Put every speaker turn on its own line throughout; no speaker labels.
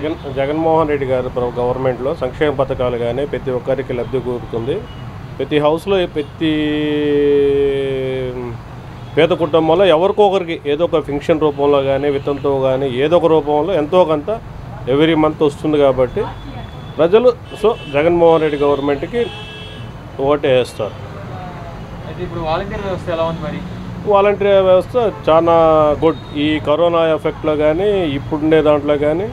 జగన్ జగన్మోహన్ రెడ్డి గారు ప్ర- గవర్నమెంట్లో సంక్షేమ పథకాలు కానీ ప్రతి ఒక్కరికి లబ్ధి కూరుతుంది ప్రతి హౌస్లో ప్రతి పేద కుటుంబంలో ఎవరికో ఒకరికి ఏదో ఒక ఫంక్షన్ రూపంలో కానీ విత్తంతో కానీ ఏదో ఒక రూపంలో ఎంతో కొంత ఎవ్రీ మంత్ వస్తుంది కాబట్టి ప్రజలు సో జగన్మోహన్ రెడ్డి గవర్నమెంట్కి ఓటే వేస్తారు
అయితే ఇప్పుడు వాలంటీర్ వ్యవస్థ ఎలా ఉంది మరి
వాలంటీర్ వ్యవస్థ చాలా గుడ్ ఈ కరోనా ఎఫెక్ట్లో కానీ ఇప్పుడుండే దాంట్లో కానీ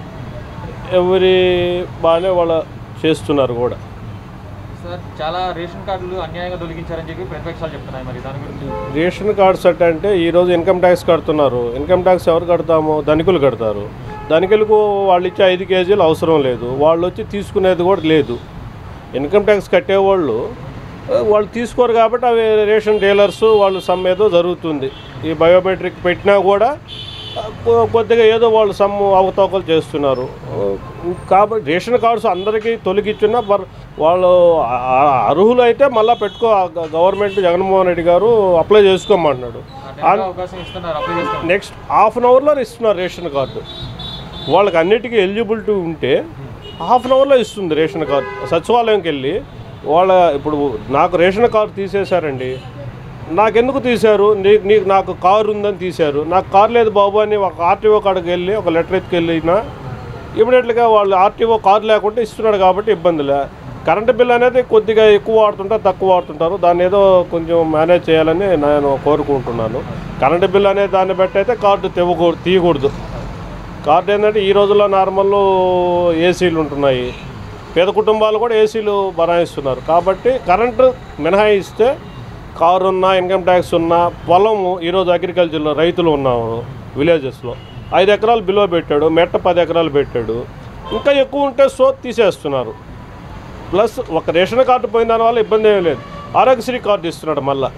ఎవరి బాగానే వాళ్ళ చేస్తున్నారు కూడా
సార్ చాలా రేషన్ కార్డులు అన్యాయంగా తొలగించారని చెప్పి ప్రతిపక్షాలు చెప్తున్నాయి మరి దాని గురించి
రేషన్ కార్డ్స్ అంటే అంటే ఈరోజు ఇన్కమ్ ట్యాక్స్ కడుతున్నారు ఇన్కమ్ ట్యాక్స్ ఎవరు కడతాము ధనికులు కడతారు ధనికులకు వాళ్ళు ఇచ్చే ఐదు కేజీలు అవసరం లేదు వాళ్ళు వచ్చి తీసుకునేది కూడా లేదు ఇన్కమ్ ట్యాక్స్ కట్టేవాళ్ళు ఆ, వాళ్ళు తీసుకోరు కాబట్టి అవి రేషన్ డీలర్స్ వాళ్ళు సమ్ ఏదో జరుగుతుంది ఈ బయోమెట్రిక్ పెట్టినా కూడా ఆ, కొ- కొద్దిగా ఏదో వాళ్ళు సమ్ అవతవకలు చేస్తున్నారు ఆ, కాబట్టి రేషన్ కార్డ్స్ అందరికీ తొలగిచ్చిన పర్ వాళ్ళు ఆ- ఆ- అర్హులు అయితే మళ్ళీ పెట్టుకో ఆ గ- గవర్నమెంట్ జగన్మోహన్ రెడ్డి గారు అప్లై చేసుకోమంటున్నాడు
ఆ టైంలో అవకాశం ఇస్తున్నారు అప్లై చేసుకోండి
నెక్స్ట్ హాఫ్ అన్ అవర్లో ఇస్తున్నారు రేషన్ కార్డు వాళ్ళకి అన్నిటికీ ఎలిజిబిలిటీ ఉంటే హాఫ్ అన్ అవర్లో ఇస్తుంది రేషన్ కార్డు సచివాలయంకి వెళ్ళి వాళ్ళ ఇప్పుడు నాకు రేషన్ కార్డు తీసేశారండి నాకెందుకు తీశారు నీకు నీకు నాకు కారు ఉందని తీశారు నాకు కారు లేదు బాబు అని ఒక ఆర్టీఓ కాడికి వెళ్ళి ఒక లెటర్ ఎత్తుకెళ్ళినా ఇమీడియట్గా వాళ్ళు ఆర్టీఓ కారు లేకుంటే ఇస్తున్నాడు కాబట్టి ఇబ్బందిలే కరెంటు బిల్ అనేది కొద్దిగా ఎక్కువ వాడుతుంటారు తక్కువ వాడుతుంటారు దాన్ని ఏదో కొంచెం మేనేజ్ చేయాలని నేను కోరుకుంటున్నాను కరెంటు బిల్ అనే దాన్ని బట్టి అయితే కార్డు తెవ్వకూడదు తీయకూడదు కార్డు ఏంటంటే ఈ రోజుల్లో నార్మల్ ఏసీలు ఉంటున్నాయి పేద కుటుంబాలు కూడా ఏసీలు బనాయిస్తున్నారు కాబట్టి కరెంటు మినహాయిస్తే కారు ఉన్నా ఇన్కమ్ ట్యాక్స్ ఉన్నా పొలము ఈరోజు అగ్రికల్చర్లో రైతులు ఉన్నాము విలేజెస్లో ఐదు ఎకరాలు బిలో పెట్టాడు మెట్ట పది ఎకరాలు పెట్టాడు ఇంకా ఎక్కువ ఉంటే సో తీసేస్తున్నారు ప్లస్ ఒక రేషన్ కార్డు పోయిన దానివల్ల ఇబ్బంది ఏమీ లేదు ఆరోగ్యశ్రీ కార్డు ఇస్తున్నాడు మళ్ళా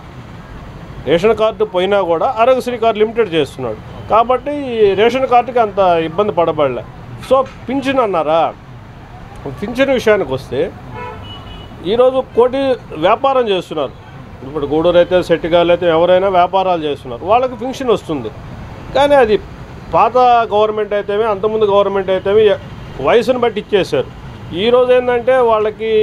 రేషన్ కార్డు పోయినా కూడా ఆరోగ్యశ్రీ కార్డు లిమిటెడ్ చేస్తున్నాడు కాబట్టి ఈ రేషన్ కార్డుకి అంత ఇబ్బంది పడబడలే సో పింఛన్ అన్నారా పింఛన్ విషయానికి వస్తే ఈరోజు కోటి వ్యాపారం చేస్తున్నారు ఇప్పుడు గూడూరు అయితే సెట్టిగాలు అయితే ఎవరైనా వ్యాపారాలు చేస్తున్నారు వాళ్ళకి పింఛన్ వస్తుంది కానీ అది పాత గవర్నమెంట్ అయితేమి అంతకుముందు గవర్నమెంట్ అయితేమి వయసును బట్టి ఇచ్చేశారు ఈరోజు ఏంటంటే వాళ్ళకి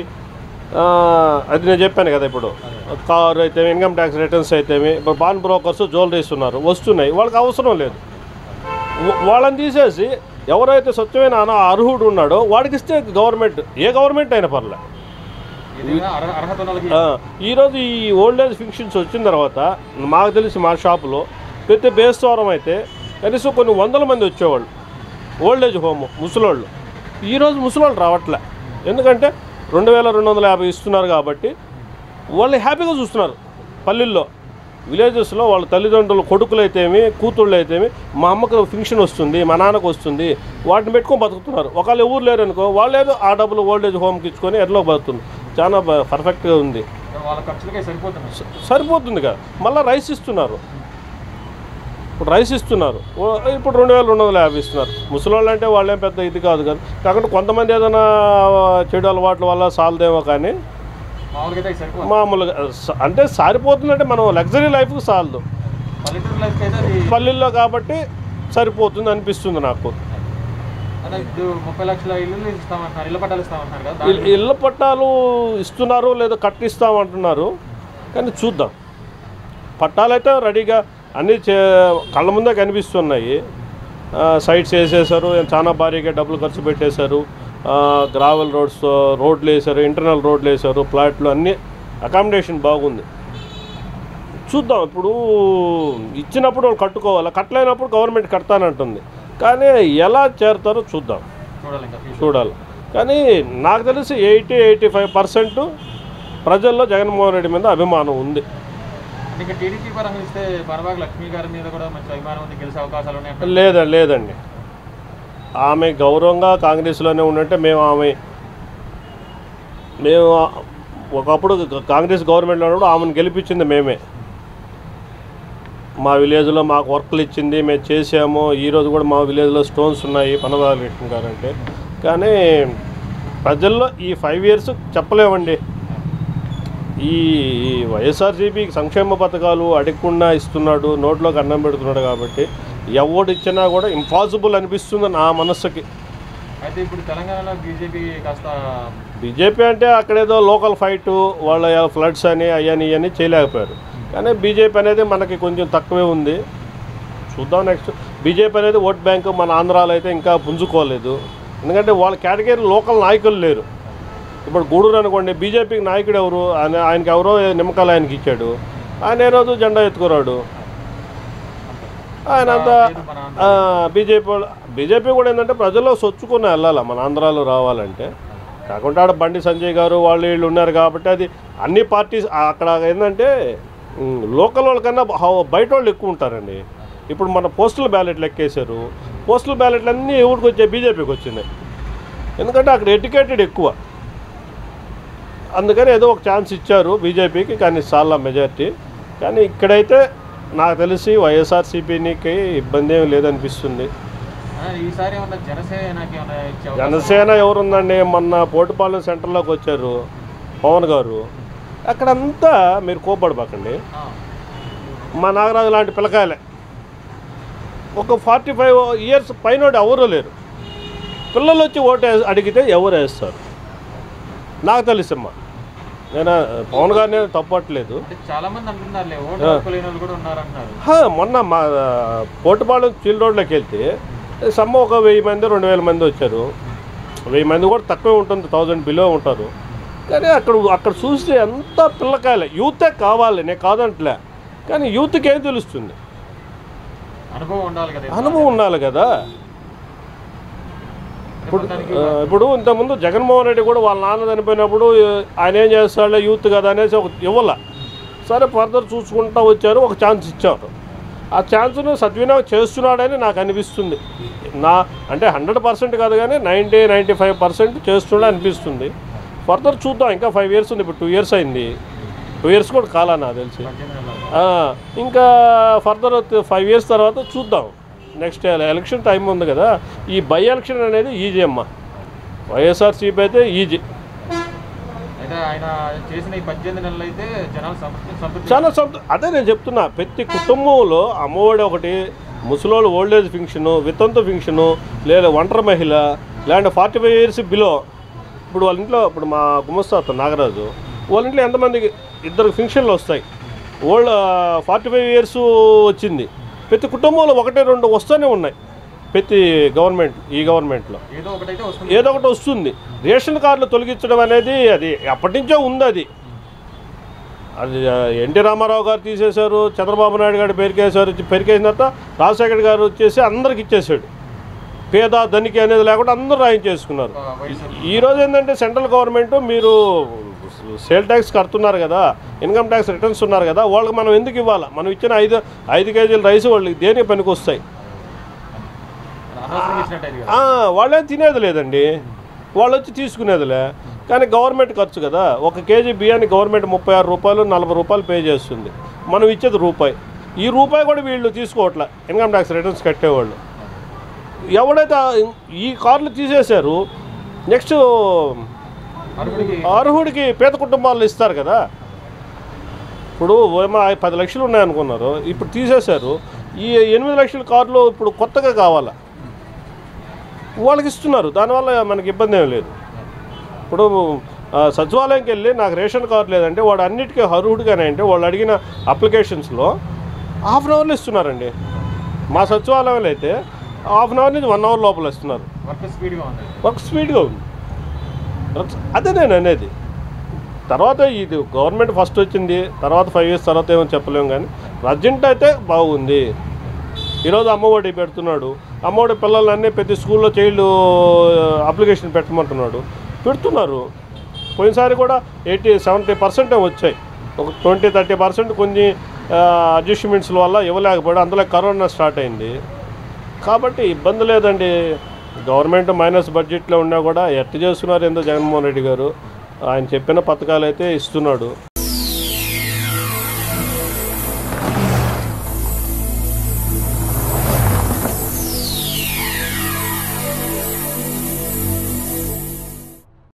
ఆ, అది నేను చెప్పాను కదా ఇప్పుడు కారు అయితే ఇన్కమ్ ట్యాక్స్ రిటర్న్స్ అయితేమి ఇప్పుడు బాన్ బ్రోకర్స్ జ్యువెలరీస్ ఉన్నారు వస్తున్నాయి వాళ్ళకి అవసరం లేదు వా- వాళ్ళని తీసేసి ఎవరైతే స్వచ్ఛమైన అన అర్హుడు ఉన్నాడో వాడికి ఇస్తే గవర్నమెంట్ ఏ గవర్నమెంట్ అయినా పర్లే
ఏదైనా అర్హ- అర్హత ఉన్న వాళ్ళకి
ఆ, ఈరోజు ఈ ఓల్డ్ ఏజ్ ఫిక్షన్స్ వచ్చిన తర్వాత మాకు తెలిసి మా షాపులో ప్రతి బేస్తవారం అయితే కనీసం కొన్ని వందల మంది వచ్చేవాళ్ళు ఓల్డ్ ఏజ్ హోమ్ ముసలోళ్ళు ఈరోజు ముసలోళ్ళు రావట్లే ఎందుకంటే రెండు వేల రెండు వందల యాభై ఇస్తున్నారు కాబట్టి వాళ్ళు హ్యాపీగా చూస్తున్నారు పల్లెల్లో విలేజెస్లో వాళ్ళ తల్లిదండ్రులు కొడుకులు అయితేమి కూతుళ్ళు అయితేమి మా అమ్మకు ఫింక్షన్ వస్తుంది మా నాన్నకు వస్తుంది వాటిని పెట్టుకొని బతుకుతున్నారు ఒకళ్ళు ఎవరు లేరు అనుకో వాళ్ళు ఏదో ఆ డబ్బులు ఓల్డ్ ఏజ్ హోమ్కి ఇచ్చుకొని ఎట్లా బతుకుతుంది చాలా బ- పర్ఫెక్ట్గా ఉంది
వాళ్ళ ఖర్చులకే సరిపోతుంది
స- సరిపోతుంది కదా మళ్ళీ రైస్ ఇస్తున్నారు ఇప్పుడు రైస్ ఇస్తున్నారు ఓ- ఇప్పుడు రెండు వేల రెండు వందల యాభై ఇస్తున్నారు ముసలోళ్ళు అంటే వాళ్ళేం పెద్ద ఇది కాదు కదా కాకుండా కొంతమంది ఏదైనా చెడు అలవాట్ల వల్ల సాలదేమో కానీ
మామూలుగా అయితే సరిపోతుంది
మామూలుగా స- అంటే సారిపోతుందంటే మనం లగ్జరీ లైఫ్కి సాలదు
పల్లెటూరు లైఫ్ అయితే అది
పల్లెల్లో కాబట్టి సరిపోతుంది అనిపిస్తుంది నాకు
అదే ఇప్పుడు ముప్పై లక్షల ఇల్లు ఇస్తామంటున్నారు ఇళ్ళ పట్టాలు ఇస్తామంటున్నారు కదా
ఇల్- ఇళ్ళ పట్టాలు ఇస్తున్నారు లేదా కట్టిస్తామంటున్నారు కానీ చూద్దాం పట్టాలైతే రెడీగా అన్నీ చే కళ్ళ ముందే కనిపిస్తున్నాయి ఆ, సైట్స్ వేసేసారు చాలా భారీగా డబ్బులు ఖర్చు పెట్టేశారు ఆ, గ్రావెల్ రోడ్స్ రోడ్లు వేశారు ఇంటర్నల్ రోడ్లు వేశారు ప్లాట్లు అన్నీ అకామిడేషన్ బాగుంది చూద్దాం ఇప్పుడు ఇచ్చినప్పుడు వాళ్ళు కట్టుకోవాలి కట్టలేనప్పుడు గవర్నమెంట్ కడతానంటుంది కానీ ఎలా చేరుతారో చూద్దాం
చూడాలి ఇంకా future.
చూడాలి కానీ నాకు తెలిసి ఎయిటీ ఎయిటీ ఫైవ్ పర్సెంట్ ప్రజల్లో జగన్మోహన్ రెడ్డి మీద అభిమానం ఉంది
అంటే ఇంకా టీడీపీ పరంగా ఇస్తే పరవాగ లక్ష్మి గారి మీద కూడా మంచి అభిమానం ఉంది గెలిచే అవకాశాలు ఉన్నాయి అంటారు.
లేదా లేదండి ఆమె గౌరవంగా కాంగ్రెస్లోనే ఉన్నట్టే మేము ఆమె మేము ఒకప్పుడు కాంగ్రెస్ గవర్నమెంట్లో ఉన్నప్పుడు ఆమెను గెలిపించింది మేమే మా విలేజ్లో మాకు వర్క్లు ఇచ్చింది మేము చేసాము ఈరోజు కూడా మా విలేజ్లో స్టోన్స్ ఉన్నాయి పనబాలకృష్ణ గారు అంటే కానీ ప్రజల్లో ఈ ఫైవ్ ఇయర్స్ చెప్పలేమండి ఈ ఈ వైఎస్ఆర్సీపీ సంక్షేమ పథకాలు అడగకుండా ఇస్తున్నాడు నోట్లోకి అన్నం పెడుతున్నాడు కాబట్టి ఎవడు ఇచ్చినా కూడా ఇంపాసిబుల్ అనిపిస్తుంది నా మనస్సుకి
అయితే ఇప్పుడు తెలంగాణలో బీజేపీ కాస్త
బీజేపీ అంటే అక్కడేదో లోకల్ ఫైట్ వాళ్ళ ఫ్లడ్స్ అని అయ్యని ఇవన్నీ చేయలేకపోయారు కానీ బీజేపీ అనేది మనకి కొంచెం తక్కువే ఉంది చూద్దాం నెక్స్ట్ బీజేపీ అనేది ఓట్ బ్యాంక్ మన ఆంధ్రాలో అయితే ఇంకా పుంజుకోలేదు ఎందుకంటే వాళ్ళ కేటగిరీ లోకల్ నాయకులు లేరు ఇప్పుడు గూడూరు అనుకోండి బీజేపీకి నాయకుడు ఎవరు ఆయన ఆయనకి ఎవరో నిమ్మకాయలు ఆయనకి ఇచ్చాడు ఆయన ఏ రోజు జెండా ఎత్తుకురాడు ఆయన అంతా
లేదు మన ఆంధ్ర.
బీజేపీ వాళ్ళు బీజేపీ కూడా ఏంటంటే ప్రజల్లో సొచ్చుకుని వెళ్ళాలి మన ఆంధ్రాలో రావాలంటే కాకుండా ఆడ బండి సంజయ్ గారు వాళ్ళు వీళ్ళు ఉన్నారు కాబట్టి అది అన్ని పార్టీస్ అక్కడ ఏంటంటే ఉమ్, లోకల్ వాళ్ళకన్నా హౌ- బయట వాళ్ళు ఎక్కువ ఉంటారండి ఇప్పుడు మన పోస్టల్ బ్యాలెట్లు ఎక్కేశారు పోస్టల్ బ్యాలెట్లు అన్నీ ఎవరికి వచ్చాయి బీజేపీకి వచ్చినాయి ఎందుకంటే అక్కడ ఎడ్యుకేటెడ్ ఎక్కువ అందుకని ఏదో ఒక ఛాన్స్ ఇచ్చారు బీజేపీకి కానీ చాలా మెజారిటీ కానీ ఇక్కడైతే నాకు తెలిసి వైఎస్ఆర్సీపీకి ఇబ్బంది ఏం లేదనిపిస్తుంది
ఆ, ఈసారి ఏమన్నా జనసేనకి ఏమన్నా ఇచ్చే అవకాశం
జనసేన ఎవరుందండి మొన్న పోటుపాలెం సెంటర్లోకి వచ్చారు పవన్ గారు అక్కడంతా మీరు కోపడబాకండి
ఆ,
మా నాగరాజు లాంటి పిల్లకాయలే ఒక ఫార్టీ ఫైవ్ ఇయర్స్ పైన ఎవరు లేరు పిల్లలు వచ్చి ఓటు వేసి- అడిగితే ఎవరు వేస్తారు నాకు తెలుసమ్మా నేను పవన్ గారిని తప్పట్లేదు
అంటే చాలా మంది అంటున్నారులే ఓటు హక్కు లేని వాళ్ళు కూడా ఉన్నారంటున్నారు
హా, మొన్న మా పోటుపాలెం చిల్ రోడ్లోకి వెళ్తే సమ్మ ఒక వెయ్యి మంది రెండు వేల మంది వచ్చారు వెయ్యి మంది కూడా తక్కువే ఉంటుంది థౌజండ్ బిలో ఉంటారు కానీ అక్కడ అక్కడ చూస్తే ఎంత పిల్లకాయలే యూతే కావాలి నేను కాదంటలే కానీ యూత్కి ఏం తెలుస్తుంది
అనుభవం ఉండాలి కదా
అనుభవం ఉండాలి కదా ఇప్పుడు
మొత్తానికి
ఆ, ఇప్పుడు ఇంతకుముందు జగన్మోహన్ రెడ్డి కూడా వాళ్ళ నాన్న చనిపోయినప్పుడు ఆయన ఏం చేస్తాడులే యూత్ కదా అనేసి ఒక ఇవ్వాల సరే ఫర్దర్ చూసుకుంటా వచ్చారు ఒక ఛాన్స్ ఇచ్చారు ఆ ఛాన్స్ను సద్వినియోగం చేస్తున్నాడని నాకు అనిపిస్తుంది నా అంటే హండ్రెడ్ పర్సెంట్ కాదు కానీ నైంటీ నైంటీ ఫైవ్ పర్సెంట్ చేస్తున్నాడు అనిపిస్తుంది ఫర్దర్ చూద్దాం ఇంకా ఫైవ్ ఇయర్స్ ఉంది ఇప్పుడు టూ ఇయర్స్ అయింది టూ ఇయర్స్ కూడా కాలా నాకు తెలిసి
పద్దెనిమిది నెలలు.
ఆ, ఇంకా ఫర్దర్ ఫైవ్ ఇయర్స్ తర్వాత చూద్దాం నెక్స్ట్ ఎలక్షన్ టైం ఉంది కదా ఈ బై ఎలక్షన్ అనేది ఈజీ అమ్మ వైఎస్ఆర్సీపీ అయితే ఈజీ
అయితే ఆయన చేసిన ఈ పద్దెనిమిది నెలలు అయితే జనాలు సంతృప్తి సంతృప్తి
చాలా సంత అదే నేను చెప్తున్నా ప్రతి కుటుంబంలో అమ్మఒడి ఒకటి ముసలోళ్ళు ఓల్డేజ్ ఫింక్షను వితంతు ఫింక్షను లేదా ఒంటరి మహిళ లేదంటే ఫార్టీ ఫైవ్ ఇయర్స్ బిలో ఇప్పుడు వాళ్ళ ఇంట్లో ఇప్పుడు మా గుమస్తాత నాగరాజు వాళ్ళ ఇంట్లో ఎంతమందికి ఇద్దరు ఫింక్షన్లు వస్తాయి ఓల్డ్ ఫార్టీ ఫైవ్ ఇయర్స్ వచ్చింది ప్రతి కుటుంబంలో ఒకటి రెండు వస్తూనే ఉన్నాయి ప్రతి గవర్నమెంట్ ఈ గవర్నమెంట్లో
ఏదో ఒకటైతే వస్తుంది
ఏదో ఒకటి వస్తుంది రేషన్ కార్డులు తొలగించడం అనేది అది ఎప్పటి నుంచో ఉంది అది అది ఆ, ఎన్టీ రామారావు గారు తీసేశారు చంద్రబాబు నాయుడు గారు పేరుకేశారు పేరుకేసిన తర్వాత రాజశేఖర్ గారు వచ్చేసి అందరికి ఇచ్చేసాడు పేద ధనికి అనేది లేకుండా అందరూ రాయించేసుకున్నారు
ఒక వయసు
ఈ రోజు ఏంటంటే సెంట్రల్ గవర్నమెంట్ మీరు సేల్ ట్యాక్స్ కడుతున్నారు కదా ఇన్కమ్ ట్యాక్స్ రిటర్న్స్ ఉన్నారు కదా వాళ్ళకి మనం ఎందుకు ఇవ్వాలి మనం ఇచ్చిన ఐదు ఐదు కేజీల రైస్ వాళ్ళకి దేనికి పనికి వస్తాయి
అనవసరంగా ఇచ్చినట్టు అయింది కదా
ఆ, వాళ్ళేం తినేది లేదండి వాళ్ళు వచ్చి తీసుకునేదిలే కానీ గవర్నమెంట్ ఖర్చు కదా ఒక కేజీ బియ్యాన్ని గవర్నమెంట్ ముప్పై ఆరు రూపాయలు నలభై రూపాయలు పే చేస్తుంది మనం ఇచ్చేది రూపాయి ఈ రూపాయి కూడా వీళ్ళు తీసుకోవట్లే ఇన్కమ్ ట్యాక్స్ రిటర్న్స్ కట్టేవాళ్ళు ఎవడైతే ఆ- ఈ కార్లు తీసేశారు నెక్స్ట్
అర్హుడికి
అర్హుడికి పేద కుటుంబాలు ఇస్తారు కదా ఇప్పుడు ఏమో ఆ పది లక్షలు ఉన్నాయనుకున్నారు ఇప్పుడు తీసేశారు ఈ ఎనిమిది లక్షల కార్లు ఇప్పుడు కొత్తగా కావాలా వాళ్ళకి ఇస్తున్నారు దానివల్ల మనకి ఇబ్బంది ఏం లేదు ఇప్పుడు ఆ, సచివాలయంకి వెళ్ళి నాకు రేషన్ కార్డు లేదంటే వాడు అన్నిటికీ అర్హుడిగానే అంటే వాళ్ళు అడిగిన అప్లికేషన్స్లో హాఫ్ అన్ అవర్లో ఇస్తున్నారండి మా సచివాలయంలో అయితే హాఫ్ అన్ అవర్ నుంచి వన్ అవర్ లోపల ఇస్తున్నారు
వర్క్ స్పీడ్గా ఉంది
వర్క్ స్పీడ్గా ఉంది అదే నేను అనేది తర్వాత ఇది గవర్నమెంట్ ఫస్ట్ వచ్చింది తర్వాత ఫైవ్ ఇయర్స్ తర్వాత ఏమో చెప్పలేము కానీ ప్రజెంట్ అయితే బాగుంది ఈరోజు అమ్మఒడి పెడుతున్నాడు అమ్మఒడి పిల్లలన్నీ ప్రతి స్కూల్లో చైల్డ్ అప్లికేషన్ పెట్టమంటున్నాడు పెడుతున్నారు పోయినసారి కూడా ఎయిటీ సెవెంటీ పర్సెంట్ వచ్చాయి ఒక ట్వంటీ థర్టీ పర్సెంట్ కొన్ని అడ్జస్ట్మెంట్స్ వల్ల ఇవ్వలేకపోయాడు అందులో కరోనా స్టార్ట్ అయింది కాబట్టి ఇబ్బంది లేదండి గవర్నమెంట్ మైనస్ బడ్జెట్లో ఉన్నా కూడా ఎట్ట చేస్తున్నారు ఏందో జగన్మోహన్ రెడ్డి గారు ఆయన చెప్పిన పథకాలు అయితే ఇస్తున్నాడు